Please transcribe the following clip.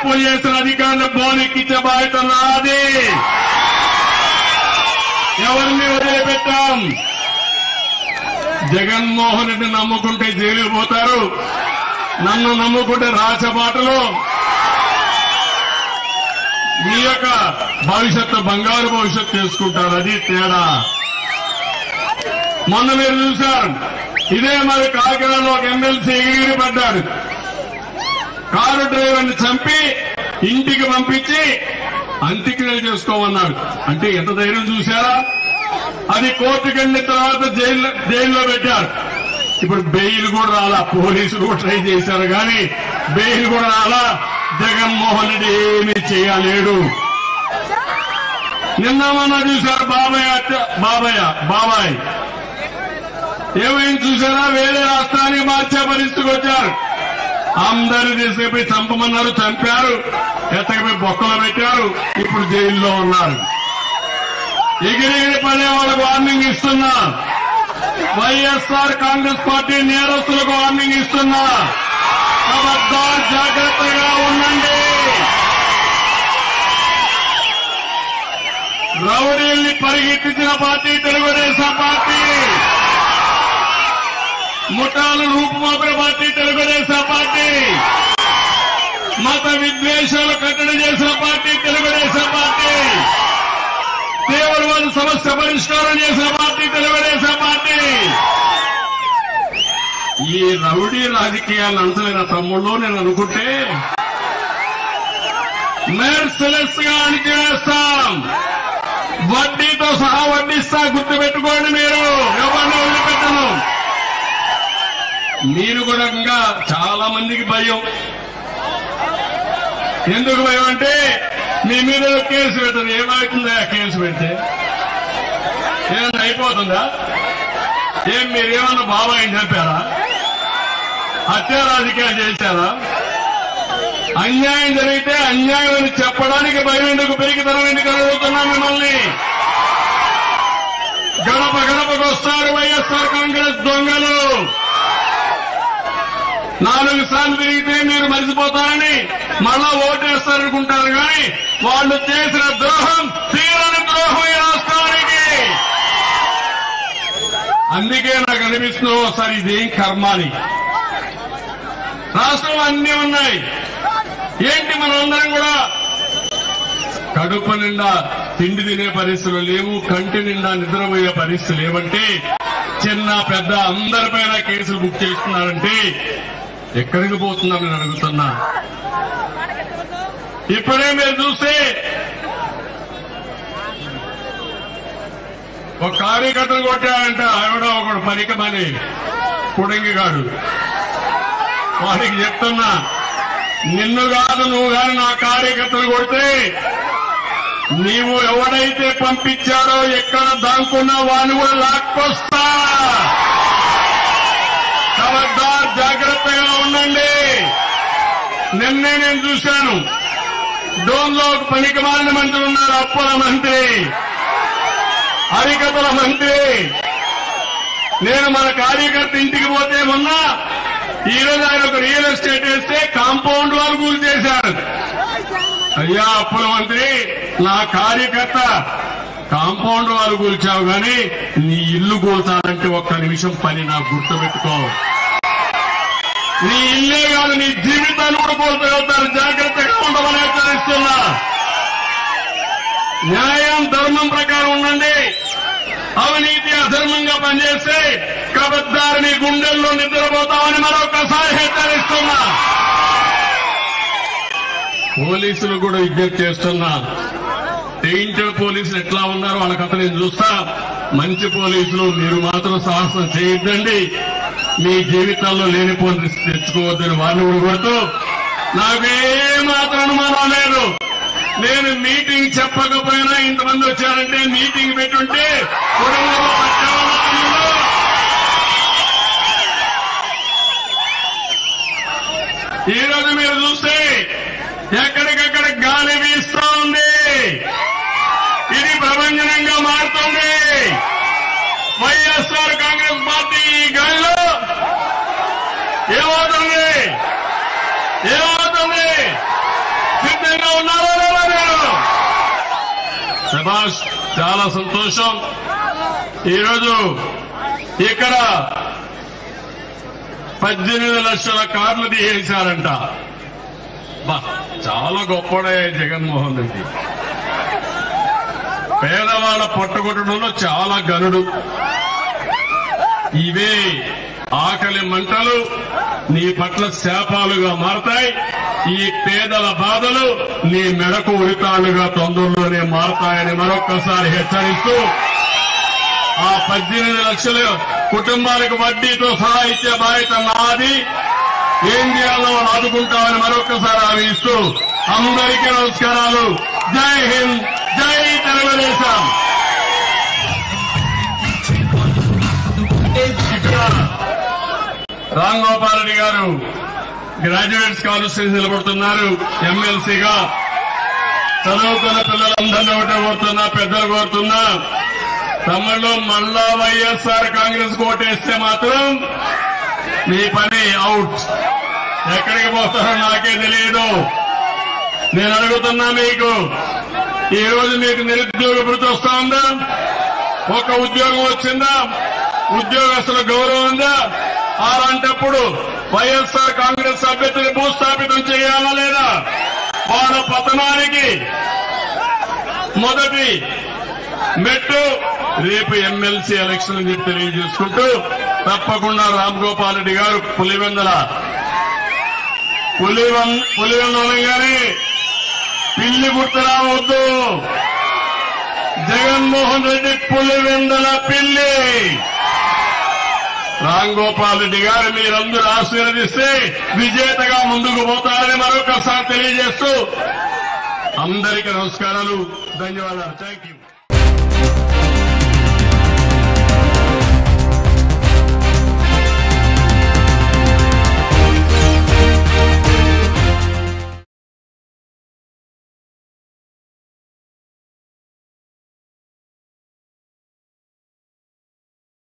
తప్పులు చేసిన అధికారులు బోనెక్కించే బాధ్యత నాది ఎవరిని వదిలిపెట్టాం జగన్మోహన్ రెడ్డి నమ్ముకుంటే జైలుకు పోతారు నన్ను నమ్ముకుంటే రాచబాటలో మీ యొక్క భవిష్యత్తు బంగారు భవిష్యత్తు చేసుకుంటారు అది తేడా మొన్న మీరు చూశారు ఇదే మరి కాకినాడలో ఒక ఎమ్మెల్సీ ఎగిరి పడ్డాడు కారు డ్రైవర్ని చంపి ఇంటికి పంపించి అంత్యక్రియలు చేసుకోమన్నాడు అంటే ఎంత ధైర్యం చూశారా అది కోర్టుకు వెళ్ళిన తర్వాత జైల్లో జైల్లో పెట్టారు ఇప్పుడు బెయిల్ కూడా రాలా పోలీసులు కూడా ట్రై చేశారు కానీ బెయిల్ కూడా రాలా జగన్మోహన్ రెడ్డి ఏమీ చేయలేడు నిన్న మొన్న చూశారు బాబాయ్ అత్త- బాబాయ్ బాబాయ్ ఏమైంది చూసారా వేరే రాష్ట్రానికి మార్చే పరిస్థితికి వచ్చారు అందరు తీసుకుపోయి చంపమన్నారు చంపారు ఎత్తకపోయి బొక్కలో పెట్టారు ఇప్పుడు జైల్లో ఉన్నారు ఎగిరెగిరి పడే వాళ్ళకు వార్నింగ్ ఇస్తున్నా వైఎస్ఆర్ కాంగ్రెస్ పార్టీ నేరస్తులకు వార్నింగ్ ఇస్తున్నా ఖబర్దార్ జాగ్రత్తగా ఉండండి రౌడీల్ని పరిగెత్తించిన పార్టీ తెలుగుదేశం పార్టీ ముఠాలు రూపుమాపిన పార్టీ తెలుగుదేశం పార్టీ మత విద్వేషాలు కట్టడి చేసిన పార్టీ తెలుగుదేశం పార్టీ తీవ్రవాద సమస్య పరిష్కారం చేసిన పార్టీ తెలుగుదేశం పార్టీ ఈ రౌడీ రాజకీయాలను అంచలేన తమ్ముళ్ళు నేను అనుకుంటే మెర్సిలెస్ గా అణిచివేస్తాం వడ్డీతో సహా వడ్డిస్తా గుర్తుపెట్టుకోండి మీరు ఎవరిని వదిలిపెట్టను మీరు కూడా ఇంకా చాలా మందికి భయం ఎందుకు భయం అంటే మీ మీద కేసు పెట్టదు ఏమవుతుందా కేసు పెడితే ఏమన్నా అయిపోతుందా ఏం మీరేమన్నా బాబాయిని చెప్పారా హత్య రాజకీయాలు చేశారా అన్యాయం జరిగితే అన్యాయం అని చెప్పడానికి భయం ఎందుకు పెరిగితనం ఎందుకు అడుగుతున్నా మిమ్మల్ని గడప గడపకు వస్తారు వైఎస్ఆర్ కాంగ్రెస్ దొంగలు నాలుగు సార్లు తిరిగితే మీరు మరిచిపోతారని మళ్ళా ఓటేస్తారనుకుంటారు కానీ వాళ్ళు చేసిన ద్రోహం తీరని ద్రోహం ఈ రాష్ట్రానికి అందుకే నాకు అనిపిస్తుంది ఒకసారి ఇదేం కర్మాని రాష్ట్రంలో అన్ని ఉన్నాయి ఏంటి మనందరం కూడా కడుపు నిండా తిండి తినే పరిస్థితులు లేవు కంటి నిండా నిద్రపోయే పరిస్థితులు లేవంటే చిన్న పెద్ద అందరిపైన కేసులు బుక్ చేస్తున్నారంటే ఎక్కడికి పోతున్నామని నేను అడుగుతున్నా ఇప్పుడే మీరు చూస్తే ఒక కార్యకర్తను కొట్టాడంట ఆవిడ ఒకడు పనికమని పుడంగిగాడు వాడికి చెప్తున్నా నిన్ను కాదు నువ్వు కాని నా కార్యకర్తలు కొడితే నీవు ఎవడైతే పంపించాడో ఎక్కడ దాక్కున్నా వాడిని కూడా లాక్కొస్తా ఖబర్దార్ జాగ్రత్తగా ఉండండి నిన్నే నేను చూశాను డోన్లో ఒక పనికి మాలిన మంత్రి ఉన్నారు అప్పుల మంత్రి హరికథల మంత్రి నేను మన కార్యకర్త ఇంటికి పోతే మొన్న ఈ రోజు ఆయన ఒక రియల్ ఎస్టేట్ వేస్తే కాంపౌండ్ వాళ్ళు కూల్ చేశారు అయ్యా అప్పుల మంత్రి నా కార్యకర్త కాంపౌండ్ వాళ్ళు కూల్చావు గాని నీ ఇల్లు కూల్చాలంటే ఒక్క నిమిషం పని నాకు గుర్తుపెట్టుకో నీ ఇల్లే కాదు నీ జీవితాన్ని కూడా కోల్పోతారు జాగ్రత్తగా ఉండమని హెచ్చరిస్తున్నా న్యాయం ధర్మం ప్రకారం ఉండండి అవినీతి అధర్మంగా పనిచేస్తే కబద్దారిని గుండెల్లో నిద్రపోతామని మరొకసారి హెచ్చరిస్తున్నా పోలీసులు కూడా విజ్ఞప్తి చేస్తున్నా పెయింటెడ్ పోలీసులు ఎట్లా ఉన్నారో వాళ్ళ కథ నేను చూస్తా మంచి పోలీసులు మీరు మాత్రం సాహసం చేయొద్దండి మీ జీవితాల్లో లేనిపోని రిస్క్ తెచ్చుకోవద్దని వారిని కూడా కొడుతూ నాకే మాత్రం అనుమానం లేదు నేను మీటింగ్ చెప్పకపోయినా ఇంతమంది వచ్చారంటే మీటింగ్ పెట్టుంటే కుటుంబంలో పట్టేవాళ్ళ తమ్ముళ్ళు ఈ రోజు మీరు చూస్తే ఎక్కడికక్కడ గాలి వీస్తా ఉంది ఇది ప్రభంజనంగా మారుతుంది వైఎస్ఆర్ కాంగ్రెస్ పార్టీ ఈ గాలిలో ఏమవుతుంది ఏమవుతుంది శబాష్ చాలా సంతోషం ఈరోజు ఇక్కడ పద్దెనిమిది లక్షల కార్లు తీసేశారంట బా, చాలా గొప్పడే జగన్మోహన్ రెడ్డి పేదవాళ్ళ పట్టుకొట్టడంలో చాలా గనుడు ఇవే ఆకలి మంటలు నీ పట్ల శాపాలుగా మారతాయి ఈ పేదల బాధలు నీ మెడకు ఉరితాళ్లుగా తొందరలోనే మారతాయని మరొక్కసారి హెచ్చరిస్తూ ఆ పద్దెనిమిది లక్షల కుటుంబాలకు వడ్డీతో సహా ఇచ్చే బాధ్యత నాది ఏం చేయాలో వాళ్ళు ఆదుకుంటామని మరొక్కసారి హామీ ఇస్తూ అందరికీ నమస్కారాలు జై హింద్ జై తెలుగుదేశం ఇక్కడ రామ్ గోపాల్ రెడ్డి గారు గ్రాడ్యుయేట్స్ కాన్స్టిట్యూన్సీ నిలబడుతున్నారు ఎమ్మెల్సీగా చదువుకున్న పిల్లలందరినీ ఒకటే కోరుతున్నా పెద్దలు కోరుతున్నా తమిళలో మళ్ళా వైఎస్ఆర్ కాంగ్రెస్ కోటేస్తే మాత్రం మీ పని అవుట్ ఎక్కడికి పోతారో నాకే తెలియదు నేను అడుగుతున్నా మీకు ఈ రోజు మీకు నిరుద్యోగ భృతి వస్తా ఉందా ఒక ఉద్యోగం వచ్చిందా ఉద్యోగస్తుల గౌరవం ఉందా అలాంటప్పుడు వైఎస్ఆర్ కాంగ్రెస్ అభ్యర్థిని భూస్థాపితం చేయాలా లేదా వాళ్ళ పతనానికి మొదటి మెట్టు రేపు ఎమ్మెల్సీ ఎలక్షన్ అని చెప్పి తెలియజేసుకుంటూ తప్పకుండా రామ్ గోపాల్ రెడ్డి గారు పులివెందల పులివెం పులివెందలంగానే పిల్లి గుర్తు రావద్దు జగన్మోహన్ రెడ్డి పులివెందల పిల్లి రామ్ గోపాల్ రెడ్డి గారు మీరందరూ ఆశీర్వదిస్తే విజేతగా ముందుకు పోతారని మరొకసారి తెలియజేస్తూ అందరికీ నమస్కారాలు ధన్యవాదాలు థ్యాంక్ యూ